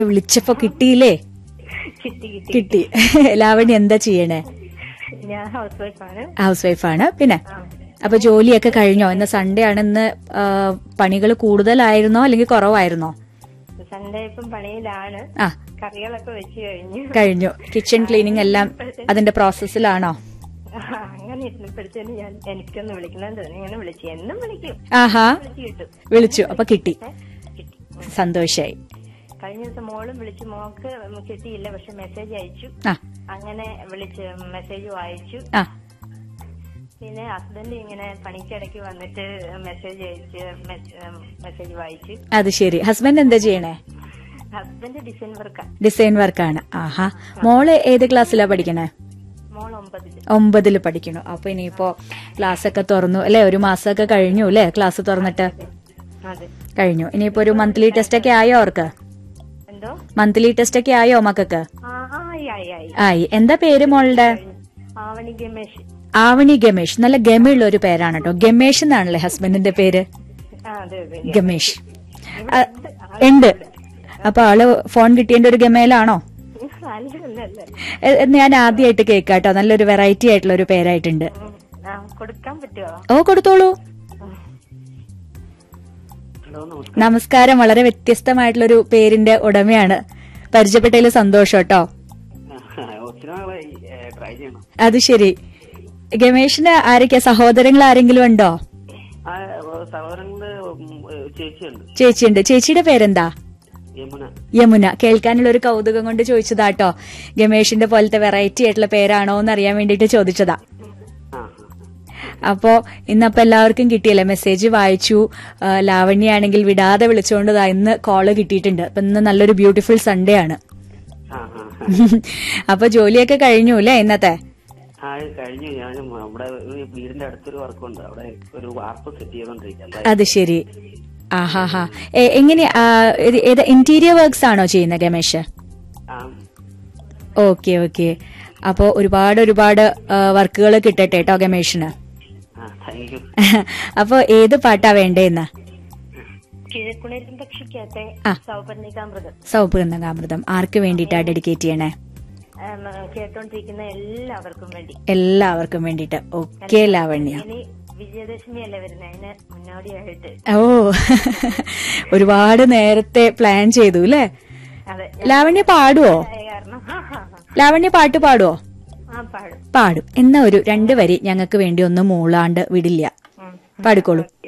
വിളിച്ചപ്പോ കിട്ടിയില്ലേ കിട്ടി കിട്ടി കിട്ടി ലാവണ്യ എന്താ ചെയ്യണേ ഞാൻ ഹൗസ് വൈഫാണ് ഹൗസ് വൈഫാണ് പിന്നെ അപ്പൊ ജോലിയൊക്കെ കഴിഞ്ഞോ ഇന്ന് സൺഡേ ആണ് ഇന്ന് പണികൾ കൂടുതലായിരുന്നോ അല്ലെങ്കിൽ കുറവായിരുന്നോ സൺഡേ ഇപ്പം പണിയിലാണ് ആ കറികളൊക്കെ വെച്ച് കഴിഞ്ഞു കഴിഞ്ഞു കിച്ചൺ ക്ലീനിങ് എല്ലാം അതിന്റെ പ്രോസസ്സിലാണോ അങ്ങനെ ഇരുന്നപ്പോഴത്തേന് ഞാൻ എനിക്കൊന്ന് വിളിക്കണം തോന്നി ഇങ്ങനെ വിളിച്ചു എന്നും വിളിക്കും ആഹാ വിളിച്ചു കിട്ടും വിളിച്ചു അപ്പൊ കിട്ടി കിട്ടി സന്തോഷായി കഴിഞ്ഞ ദിവസം മോളും വിളിച്ചു മോക്ക് കിട്ടിയില്ല പക്ഷെ മെസ്സേജ് അയച്ചു ആ അങ്ങനെ വിളിച്ച് മെസ്സേജ് വായിച്ചു ആ പിന്നെ ഹസ്ബൻഡ് ഇങ്ങനെ പണിക്കിടയ്ക്ക് വന്നിട്ട് മെസ്സേജ് അയച്ച് മെസ്സേജ് വായിച്ചു അത് ശരി ഹസ്ബൻഡ് എന്താ ചെയ്യണേ ഹസ്ബൻഡ് ഡിസൈൻ വർക്കാ ഡിസൈൻ വർക്കാണ് ആഹാ മോള് ഏത് ക്ലാസ്സിലാ പഠിക്കണേ മോൾ ഒമ്പതില് ഒമ്പതിൽ പഠിക്കണു അപ്പൊ ഇനിയിപ്പോ ക്ലാസ് ഒക്കെ തുറന്നു അല്ലെ ഒരു മാസമൊക്കെ കഴിഞ്ഞു അല്ലെ ക്ലാസ് തുറന്നിട്ട് അതെ കഴിഞ്ഞു ഇനിയിപ്പോ ഒരു മന്ത്ലി ടെസ്റ്റ് ഒക്കെ ആയോ അവർക്ക് എന്തോ മന്ത്ലി ടെസ്റ്റ് ഒക്കെ ആയോ മക്കൾക്ക് ആ ആയി ആയി ആയി ആയി എന്താ പേര് മോളുടെ ആവണി ഗമേഷ് ആവണി ഗമേഷ് നല്ല ഗമയുള്ള ഒരു പേരാണ് കേട്ടോ ഗമേഷ് എന്നാണല്ലേ ഹസ്ബൻഡിന്റെ പേര് ആ അതെ അതെ ഗമേഷ് ആ, ഉണ്ട് അപ്പൊ ആള് ഫോൺ കിട്ടിയതിന്റെ ഒരു ഗമയിലാണോ അല്ല അല്ല അല്ല എ- എ- ഞാൻ ആദ്യമായിട്ട് കേൾക്കാട്ടോ നല്ലൊരു വെറൈറ്റി ആയിട്ടുള്ള ഒരു പേരായിട്ടുണ്ട് ഉം. ആ കൊടുക്കാൻ പറ്റുമോ ഓ കൊടുത്തോളൂ ഹലോ നമസ്കാരം നമസ്കാരം വളരെ വ്യത്യസ്തമായിട്ടുള്ളൊരു പേരിന്റെ ഉടമയാണ് പരിചയപ്പെട്ടതിൽ സന്തോഷം കേട്ടോ ഒത്തിരി നാളായി ട്രൈ ചെയ്യണം അത് ശരി ഗമേഷിന് ആരൊക്കെയാ സഹോദരങ്ങൾ ആരെങ്കിലും ഉണ്ടോ ആ സഹോദരങ്ങള് ഉം, ഏ, ചേച്ചിയുണ്ട് ചേച്ചിയുണ്ട് ചേച്ചിയുടെ പേരെന്താ യമുന യമുന കേൾക്കാനുള്ള ഒരു കൗതുകം കൊണ്ട് ചോദിച്ചതാട്ടോ ഗമേഷിന്റെ പോലത്തെ വെറൈറ്റി ആയിട്ടുള്ള പേരാണോ എന്ന് അറിയാൻ വേണ്ടിയിട്ട് ചോദിച്ചതാ ആ ആ. അപ്പോ ഇന്നപ്പോ എല്ലാവർക്കും കിട്ടിയല്ലേ മെസ്സേജ് വായിച്ചു ആ, ലാവണ്യാണെങ്കിൽ വിടാതെ വിളിച്ചുകൊണ്ട് ദാ ഇന്ന് കോള് കിട്ടിയിട്ടുണ്ട് അപ്പൊ ഇന്ന് നല്ലൊരു ബ്യൂട്ടിഫുൾ സൺഡേ ആണ് ആ ആ അപ്പൊ ജോലിയൊക്കെ കഴിഞ്ഞു അല്ലേ ഇന്നത്തെ ആ ഇത് കഴിഞ്ഞു ഞാൻ നമ്മുടെ ഒരു വീടിന്റെ അടുത്തൊരു വർക്കുണ്ട് അവിടെ ഒരു വാർപ്പ് സെറ്റ് ചെയ്തോണ്ടിരിക്കുക അത് ശരി ആഹാ എങ്ങനെ ആ, ഇത് ഏത് ഇന്റീരിയർ വർക്ക്സ് ആണോ ചെയ്യുന്നത് രമേശ് ആ ഓക്കെ ഓക്കെ അപ്പോ ഒരുപാട് ഒരുപാട് വർക്കുകൾ കിട്ടട്ടെ കേട്ടോ ഗമേഷിന് ആ താങ്ക് യു അപ്പോ ഏത് പാട്ടാ വേണ്ടേന്ന് കിഴക്കുണരും പക്ഷിക്കകത്തെ ആ. സൗപർണികാമൃതം സൗപർണകാമൃതം ആർക്ക് വേണ്ടിയിട്ടാ ഡെഡിക്കേറ്റ് ചെയ്യണേ ഉം, കേട്ടോണ്ടിരിക്കുന്ന എല്ലാവർക്കും വേണ്ടി എല്ലാവർക്കും വേണ്ടിയിട്ട് ഓക്കെ ലാവണ്യ ഇനി വിജയദശമി അല്ലേ വരുന്നത് അതിന് മുന്നോടിയായിട്ട് ഓ ഒരുപാട് നേരത്തെ പ്ലാൻ ചെയ്തു അല്ലേ അതെ ലാവണ്യ പാടുവോ ആയ കാരണം ആ, ആ, ആ. ലാവണ്യ പാട്ട് പാടുവോ ആ പാടും പാടും എന്നാ ഒരു രണ്ട് വരി ഞങ്ങൾക്ക് വേണ്ടി ഒന്ന് മൂളാണ്ട് വിടില്ല ഉം. പാടിക്കോളൂ